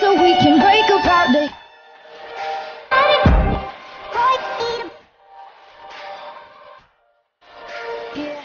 so we can break apart the. Yeah.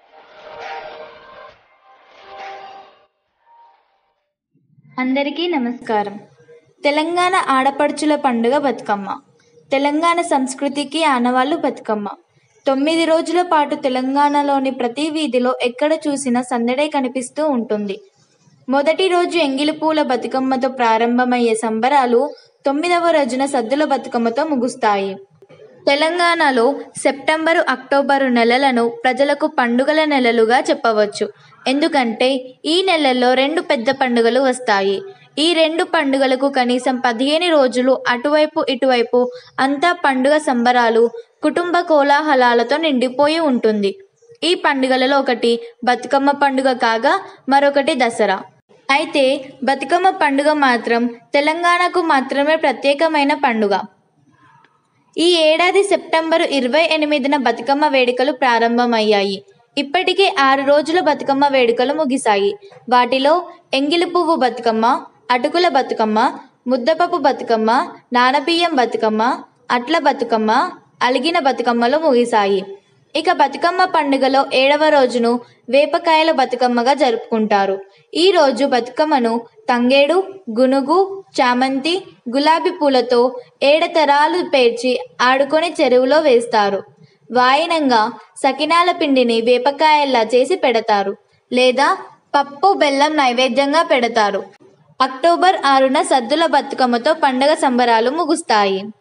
అందరికీ నమస్కారం తెలంగాణ ఆడపడుచుల పండుగ బతుకమ్మ తెలంగాణ సంస్కృతికి ఆనవాళ్ళు బతుకమ్మ తొమ్మిది రోజుల పాటు తెలంగాణలోని ప్రతి వీధిలో ఎక్కడ చూసినా సందడే కనిపిస్తూ ఉంటుంది మొదటి రోజు ఎంగిలి పూల బతుకమ్మతో ప్రారంభమయ్యే సంబరాలు తొమ్మిదవ రోజున సద్దుల బతుకమ్మతో ముగుస్తాయి తెలంగాణలో సెప్టెంబరు అక్టోబరు నెలలను ప్రజలకు పండుగల నెలలుగా చెప్పవచ్చు ఎందుకంటే ఈ నెలల్లో రెండు పెద్ద పండుగలు వస్తాయి ఈ రెండు పండుగలకు కనీసం పదిహేను రోజులు అటువైపు ఇటువైపు అంతా పండుగ సంబరాలు కుటుంబ కోలాహలాలతో నిండిపోయి ఉంటుంది ఈ పండుగలలో ఒకటి బతుకమ్మ పండుగ కాగా మరొకటి దసరా అయితే బతుకమ్మ పండుగ మాత్రం తెలంగాణకు మాత్రమే ప్రత్యేకమైన పండుగ ఈ ఏడాది సెప్టెంబరు ఇరవై ఎనిమిదిన బతుకమ్మ వేడుకలు ప్రారంభమయ్యాయి ఇప్పటికే ఆరు రోజుల బతుకమ్మ వేడుకలు ముగిశాయి వాటిలో ఎంగిలి పువ్వు బతుకమ్మ అటుకుల బతుకమ్మ ముద్దపప్పు బతుకమ్మ నానబియ్యం బతుకమ్మ అట్ల బతుకమ్మ అలిగిన బతుకమ్మలు ముగిశాయి ఇక బతుకమ్మ పండుగలో ఏడవ రోజును వేపకాయల బతుకమ్మగా జరుపుకుంటారు ఈ రోజు బతుకమ్మను తంగేడు గునుగు చామంతి గులాబీ పూలతో ఏడతరాలు పేర్చి ఆడుకొని చెరువులో వేస్తారు వాయినంగా సకినాల పిండిని వేపకాయల్లా చేసి పెడతారు లేదా పప్పు బెల్లం నైవేద్యంగా పెడతారు అక్టోబర్ ఆరున సద్దుల బతుకమ్మతో పండగ సంబరాలు ముగుస్తాయి